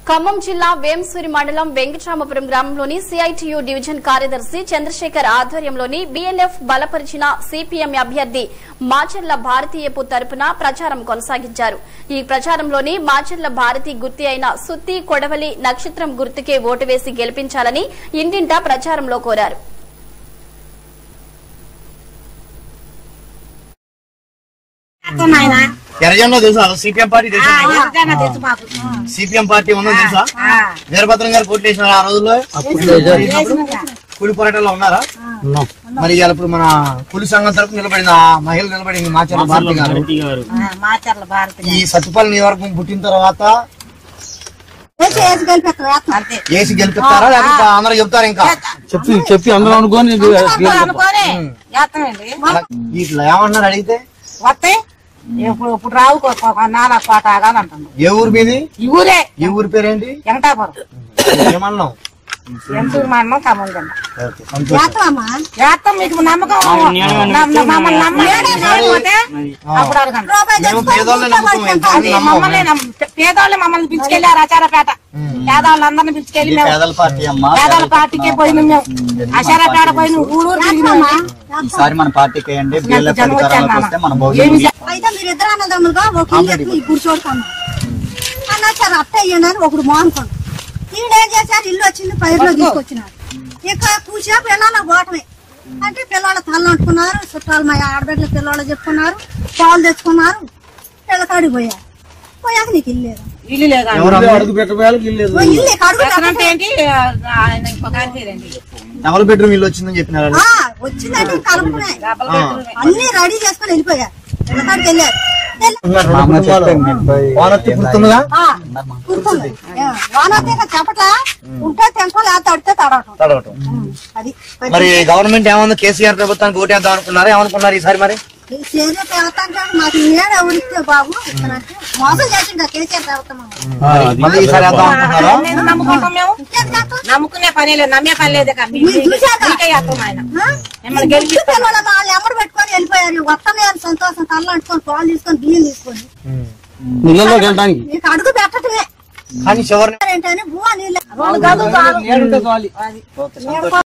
ఖమ్మం జిల్లా వేంసూరి మండలం వెంకటరామపురం గ్రామంలోని సిఐటియు డివిజన్ కార్యదర్శి చంద్రశేఖర్ ఆధ్వర్యంలోని బీఎల్ఎఫ్ బలపరిచిన సిపిఎం అభ్యర్థి మాచర్ల భారతీయపు తరపున ప్రచారం కొనసాగించారు ఈ ప్రచారంలోని మాచర్ల భారతి గుర్తి అయిన సుత్తి కొడవలి నక్షత్రం గుర్తుకే ఓటు వేసి గెలిపించాలని ఇంటింటా ప్రచారంలో కోరారు నాయన ఎర్రజెండా తెలుసా సిపిఎం పార్టీ తెలుసా నీకు? ఎవరికైనా తెలుసు మాకు సిపిఎం పార్టీ ఉందో తెలుసా ఆ. వీరభద్రం గారు పోటీ చేసిన ఆ రోజుల్లో చేసినాక. కూలి పోరాటంలో ఉన్నారా మరి ఇవాళ ఇప్పుడు మన కూలి సంఘం తరపు నిలబడింది ఆ మహిళ నిలబడింది మాచర్ల భారతి గారు ఆ, మాచర్ల భారతి ఈ సత్తుపల్లి నియోజకవర్గం పుట్టిన తర్వాత అంతే ఏసి గెలిపిస్తారా లేకపోతే అందరూ చెప్తారు ఇంకా చెప్పి చెప్పి అందరూ అనుకోని అందరూ అనుకోని చేస్తామండి ఇట్లా ఏమన్నారు అడిగితే వస్తే ఇప్పుడు ఇప్పుడు రావు కో- కో- నానా కోట ఆగాలంటున్నాం ఏ ఊరు మీది ఈ ఊరే ఈ ఊరి పేరేంటి వెంకటాపురం ఏమన్నావు ఎంతూరు మండలం ఖమ్మం కింద ఓకే, సంతోషం. చేస్తాం మీకు నమ్మకం నమ్మ- మమ్మల్ని నమ్మలేకపోతే అప్పుడు అడగండి మేము పేదోళ్ళని నమ్ముతాం ఎంత అది నమ్మకం. మమ్మల్ని నమ్మ- పేదవాళ్ళు మమ్మల్ని పిలుచుకెళ్ళారు ఆచారపేట పేదవాళ్ళందరినీ పిలుచుకెళ్ళి మేము పేదల పార్టీ అమ్మా పేదల పార్టీకే పోయినాం మేము ఆచారపేట పోయిన ఊరు ఊరు తిరిగినాం ఈసారి మన పార్టీకి వేయండి నాకు బిఎల్ఎఫ్ జనం అధికారంలోకి వచ్చాను వస్తే మన నాన్న. భవిష్యత్తు ఏమి అయితే మీరు ఇద్దరు అన్నదమ్ములుగా ఒక ఇల్లు ఎక్కువ ఇప్పుడు చూడకన్నా అన్న సార్ అట్ట అయ్యండి అని ఒకడు మోనుకోండి ఈయన ఏం చేశారు ఇల్లు వచ్చింది పైరులో తీసుకొచ్చినారు ఇక కూర్చా పిల్లల ఓటమే అంటే పిల్లలు తల్లంటుకున్నారు చుట్టాలు మా ఆడబిడ్డల పిల్లలు చెప్పుకున్నారు పాలు తెచ్చుకున్నారు పిల్లకాడికి పోయారు పోయాక నీకు ఇల్లు లేదు ఇల్లు లేదా ఎవరు అమ్మాయి? ఓ ఇల్లు నీకు అడుగు అంటే ఏంటి ఆయన ఇంకొక ఆయన పేరేంటి డబుల్ బెడ్రూమ్ ఇల్లు వచ్చిందని చెప్పినారు ఆ, వచ్చిందంటే కలుపుకునే డబల్ ఆ. బెడ్రూమే. అన్ని రెడీ చేసుకుని వెళ్ళిపోయారు పిల్లకాడికి వెళ్ళారు వెళ్ళి- ఉన్నారు రెండు మామ కుటుంబాలు. చెప్పండి, ముప్పై వానొత్తి పుడుతుందిగా ఆ, కూర్చుంది వానతే చెప్పట్లా ఉంటే తెంపో లేకపోతే అడితే తడవటం తడవటం అది మరి గవర్నమెంట్ ఏమన్నా కేసీఆర్ ప్రభుత్వానికి ఓటేద్దాం అనుకున్నారా ఏమనుకున్నారు ఈసారి మరి కేసీఆర్ ప్రభుత్వం మాకు ఏడ ఉడితే బాబు ఇతనంటే మోసం చేసిండు ఆ కేసీఆర్ ప్రభుత్వం మళ్ళీ ఈసారి వేద్దాం అనుకున్నారా నేను నమ్ముకుంటాం మేము ఇంకేం కాదు. నమ్ముకునే పని లేదు నమ్మే పని లేదు ఇక. మీ- మీరు చూశాక? మీకే చేస్తాం ఆయన ఆ? మిమ్మల్ని ఈ గెలిపిస్తాం పిల్లలు వాళ్ళు ఎమ్మడి పెట్టుకొని వెళ్ళిపోయారు వస్తలే అని సంతోషం కళ్ళు అంటుకొని పాలు తీసుకొని బియ్యం తీసుకొని ఇళ్లలోకి వెళ్ళడానికి నీకు అడుగు పెట్టటమే కానీ చివరిని ఏంటని భూ నీళ్ళు రెండు గదులు చాలు.